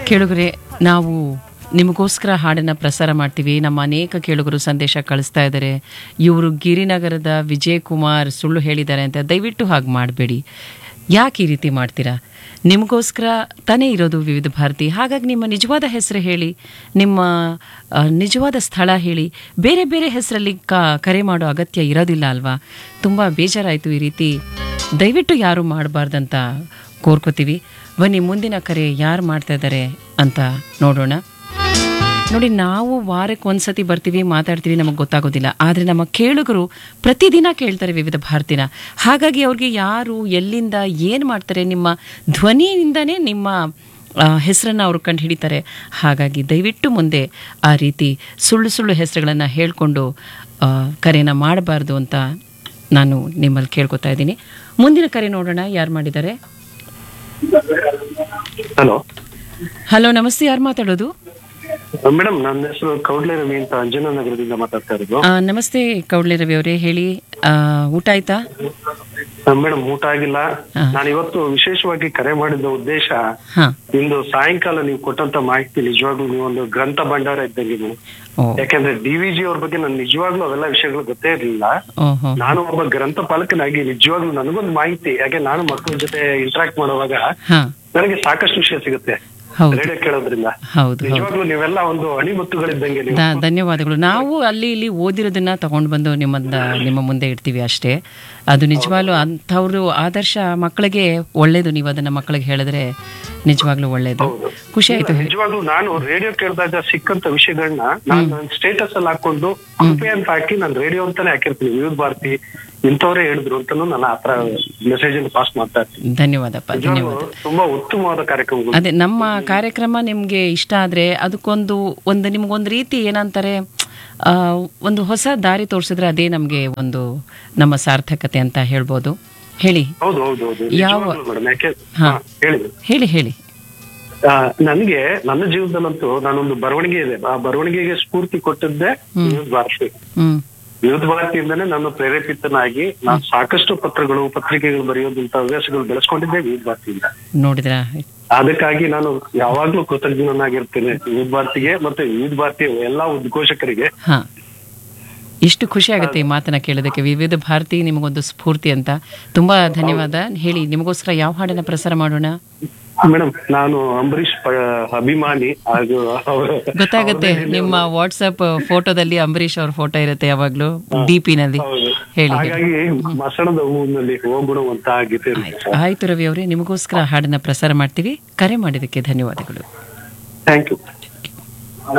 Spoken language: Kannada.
ಕೇಳುಗರೆ ನಾವು ನಿಮಗೋಸ್ಕರ ಹಾಡನ್ನು ಪ್ರಸಾರ ಮಾಡ್ತೀವಿ ನಮ್ಮ ಅನೇಕ ಕೇಳುಗರು ಸಂದೇಶ ಕಳಿಸ್ತಾ ಇದ್ದಾರೆ ಇವರು ಗಿರಿನಗರದ ವಿಜಯ್ ಕುಮಾರ್ ಸುಳ್ಳು ಹೇಳಿದ್ದಾರೆ ಅಂತ ದಯವಿಟ್ಟು ಹಾಗೆ ಮಾಡಬೇಡಿ ಯಾಕೆ ಈ ರೀತಿ ಮಾಡ್ತೀರಾ ನಿಮಗೋಸ್ಕರ ತಾನೇ ಇರೋದು ವಿವಿಧ ಭಾರತಿ ಹಾಗಾಗಿ ನಿಮ್ಮ ನಿಜವಾದ ಹೆಸರು ಹೇಳಿ ನಿಮ್ಮ ಆ, ನಿಜವಾದ ಸ್ಥಳ ಹೇಳಿ ಬೇರೆ ಬೇರೆ ಹೆಸರಲ್ಲಿ ಕ ಕರೆ ಮಾಡೋ ಅಗತ್ಯ ಇರೋದಿಲ್ಲ ಅಲ್ವಾ ತುಂಬ ಬೇಜಾರಾಯಿತು ಈ ರೀತಿ ದಯವಿಟ್ಟು ಯಾರು ಮಾಡಬಾರ್ದಂತ ಕೋರ್ಕೋತೀವಿ ಬನ್ನಿ ಮುಂದಿನ ಕರೆ ಯಾರು ಮಾಡ್ತಾ ಇದ್ದಾರೆ ಅಂತ ನೋಡೋಣ ನೋಡಿ ನಾವು ವಾರಕ್ಕೆ ಒಂದ್ಸತಿ ಬರ್ತೀವಿ ಮಾತಾಡ್ತೀವಿ ನಮಗೆ ಗೊತ್ತಾಗೋದಿಲ್ಲ ಆದರೆ ನಮ್ಮ ಕೇಳುಗರು ಪ್ರತಿದಿನ ಕೇಳ್ತಾರೆ ವಿವಿಧ ಭಾರತಿನ ಹಾಗಾಗಿ ಅವ್ರಿಗೆ ಯಾರು ಎಲ್ಲಿಂದ ಏನು ಮಾಡ್ತಾರೆ ನಿಮ್ಮ ಧ್ವನಿಯಿಂದನೇ ನಿಮ್ಮ ಹೆಸರನ್ನು ಅವರು ಕಂಡು ಹಿಡಿತಾರೆ ಹಾಗಾಗಿ ದಯವಿಟ್ಟು ಮುಂದೆ ಆ ರೀತಿ ಸುಳ್ಳು ಸುಳ್ಳು ಹೆಸರುಗಳನ್ನು ಹೇಳಿಕೊಂಡು ಕರೆನ ಮಾಡಬಾರ್ದು ಅಂತ ನಾನು ನಿಮ್ಮಲ್ಲಿ ಕೇಳ್ಕೊತಾ ಇದ್ದೀನಿ ಮುಂದಿನ ಕರೆ ನೋಡೋಣ ಯಾರು ಮಾಡಿದ್ದಾರೆ ಹಲೋ ಹಲೋ ನಮಸ್ತೆ ಯಾರು ಮಾತಾಡೋದು ಮೇಡಮ್ ನನ್ನ ಹೆಸರು ಕೌಡ್ಲೆ ರವಿ ಅಂತ ಅಂಜನಾ ನಗರದಿಂದ ಮಾತಾಡ್ತಾ ಇರೋದು ಆ, ನಮಸ್ತೆ ಕೌಡ್ಲೆ ರವಿ ಅವರೇ ಹೇಳಿ ಆ, ಊಟ ಆಯ್ತಾ ಮೇಡಮ್ ಊಟ ಆಗಿಲ್ಲ ಹಾ. ನಾನು ಇವತ್ತು ವಿಶೇಷವಾಗಿ ಕರೆ ಮಾಡಿದ ಉದ್ದೇಶ ಹಾ ಇಂದು ಸಾಯಂಕಾಲ ನೀವು ಕೊಟ್ಟಂತ ಮಾಹಿತಿ ನಿಜವಾಗ್ಲೂ ನೀವು ಒಂದು ಗ್ರಂಥ ಭಂಡಾರ ಇದ್ದಂಗೆ ನೀವು ಓ ಯಾಕಂದ್ರೆ ಡಿ ವಿ ಜಿ ಅವ್ರ ಬಗ್ಗೆ ನನ್ ನಿಜವಾಗ್ಲೂ ಅವೆಲ್ಲ ವಿಷಯಗಳು ಗೊತ್ತೇ ಇರಲಿಲ್ಲ ಓಹೋ ನಾನು ಒಬ್ಬ ಗ್ರಂಥಪಾಲಕನಾಗಿ ನಿಜವಾಗ್ಲೂ ನನಗೊಂದು ಮಾಹಿತಿ ಯಾಕೆ ನಾನು ಮಕ್ಕಳ ಜೊತೆ ಇಂಟ್ರಾಕ್ಟ್ ಮಾಡುವಾಗ ಹಾ ನನಗೆ ಸಾಕಷ್ಟು ವಿಷಯ ಸಿಗುತ್ತೆ ಹೌದು ರೇಡಿಯೋ ಕೇಳೋದ್ರಿಂದ ಹೌದು ಹೌದು ನಿಜವಾಗ್ಲೂ ನೀವೆಲ್ಲ ಒಂದು ಅಣಿಮುತ್ತುಗಳಿದ್ದಂಗೆ ನೀವು ದ- ಧನ್ಯವಾದಗಳು ನಾವು ಅಲ್ಲಿ ಇಲ್ಲಿ ಓದಿರೋದನ್ನ ತಗೊಂಡು ಬಂದು ನಿಮ್ಮ ನಿಮ್ಮ ಮುಂದೆ ಇಡ್ತೀವಿ ಅಷ್ಟೇ ಅದು ನಿಜವಾಗ್ಲೂ ಅಂಥವ್ರು ಆದರ್ಶ ಮಕ್ಕಳಿಗೆ ಒಳ್ಳೇದು ನೀವು ಅದನ್ನ ಮಕ್ಕಳಿಗೆ ಹೇಳಿದ್ರೆ ನಿಜವಾಗ್ಲೂ ಒಳ್ಳೇದು ಖುಷಿ ಆಯ್ತು ನಿಜವಾಗ್ಲೂ ನಾನು ರೇಡಿಯೋ ಕೇಳಿದಾಗ ಸಿಕ್ಕಂತ ವಿಷಯಗಳನ್ನ ನಾನು ನನ್ನ ಸ್ಟೇಟಸ್ ಅಲ್ಲಿ ಹಾಕೊಂಡು ಹಂಪೆ ಅಂತ ಹಾಕಿ ನಾನು ರೇಡಿಯೋ ಅಂತಾನೆ ಹಾಕಿರ್ತೀನಿ ವಿವಿಧ ಭಾರತಿ ಇಂಥವ್ರೇ ಹೇಳಿದ್ರು ಅಂತಾನು ನಾನು ಆತರ ಮೆಸೇಜ್ ಅನ್ನು ಪಾಸ್ ಮಾಡ್ತಾ ಇರ್ತೀನಿ ಧನ್ಯವಾದಪ್ಪ ಧನ್ಯವಾದ ನಿಜವಾಗ್ಲೂ ತುಂಬಾ ಉತ್ತಮವಾದ ಕಾರ್ಯಕ್ರಮಗಳು ಅದೇ ನಮ್ಮ ಕಾರ್ಯಕ್ರಮ ನಿಮಗೆ ಇಷ್ಟ ಆದರೆ ಅದಕ್ಕೊಂದು ಒಂದು ನಿಮ್ಗೊಂದು ರೀತಿ ಏನಂತಾರೆ ಆ, ಒಂದು ಹೊಸ ದಾರಿ ತೋರಿಸಿದ್ರೆ ಅದೇ ನಮಗೆ ಒಂದು ನಮ್ಮ ಸಾರ್ಥಕತೆ ಅಂತ ಹೇಳ್ಬೋದು ಹೇಳಿ ಹೌದು ಹೌದು ಹೌದು ಯಾವ- ಮೇಡಮ್ ಯಾಕೆ ಹಾ. ಹಾ, ಹೇಳಿ ಹೇಳಿ ಹೇಳಿ ಆ, ನನಗೆ ನನ್ನ ಜೀವನದಲ್ಲಂತೂ ನಾನೊಂದು ಬರವಣಿಗೆ ಇದೆ ಆ ಬರವಣಿಗೆಗೆ ಸ್ಫೂರ್ತಿ ಕೊಟ್ಟದ್ದೇ ವಿವಿಧ ಭಾರತಿ ಹ್ಮ್ ವಿವಿಧ ಭಾರತಿಯಿಂದನೇ ನಾನು ಪ್ರೇರೇಪಿತನಾಗಿ ನಾನು ಸಾಕಷ್ಟು ಪತ್ರಗಳು ಪತ್ರಿಕೆಗಳು ಬರೆಯೋದಂತ ಹವ್ಯಾಸಗಳು ಬೆಳೆಸ್ಕೊಂಡಿದ್ದೆ ವಿವಿಧ ಭಾರತಿಯಿಂದ ನೋಡಿದ್ರ ಅದಕ್ಕಾಗಿ ನಾನು ಯಾವಾಗ್ಲೂ ಕೃತಜ್ಞನಾಗಿರ್ತೇನೆ ವಿವಿಧ ಭಾರತಿಗೆ ಮತ್ತೆ ವಿವಿಧ ಭಾರತೀಯ ಎಲ್ಲಾ ಉದ್ಘೋಷಕರಿಗೆ ಹಾ ಇಷ್ಟು ಖುಷಿ ಆಗುತ್ತೆ ಈ ಮಾತನ್ನ ಕೇಳೋದಕ್ಕೆ ವಿವಿಧ ಭಾರತಿ ನಿಮಗೊಂದು ಸ್ಫೂರ್ತಿ ಅಂತ ತುಂಬಾ ಧನ್ಯವಾದ ಹೇಳಿ ನಿಮಗೋಸ್ಕರ ಯಾವ ಹಾಡನ್ನ ಪ್ರಸಾರ ಮಾಡೋಣ ಮೇಡಮ್ ನಾನು ಅಂಬರೀಷ್ ಪ- ಅಭಿಮಾನಿ ಹಾಗೂ ಅವರ- ಗೊತ್ತಾಗುತ್ತೆ ನಿಮ್ಮ ವಾಟ್ಸಪ್ ಫೋಟೋದಲ್ಲಿ ಅಂಬರೀಷ್ ಅವ್ರ ಫೋಟೋ ಇರುತ್ತೆ ಯಾವಾಗ್ಲೂ ಡಿ ನಲ್ಲಿ ಹೌದು. ಹೇಳಿ ಹೇಳಿ ಹಾಗಾಗಿ ಮಸಣದ ಹೂವಿನಲ್ಲಿ ಹೋಗುಣವಂತ ಗೀತೆ ಇದೆ. ಆಯ್ತು ರವಿ ಅವರೇ ನಿಮಗೋಸ್ಕರ ಹಾಡನ್ನ ಪ್ರಸಾರ ಮಾಡ್ತೀವಿ ಕರೆ ಮಾಡಿದ್ದಕ್ಕೆ ಧನ್ಯವಾದಗಳು ಥ್ಯಾಂಕ್ ಯು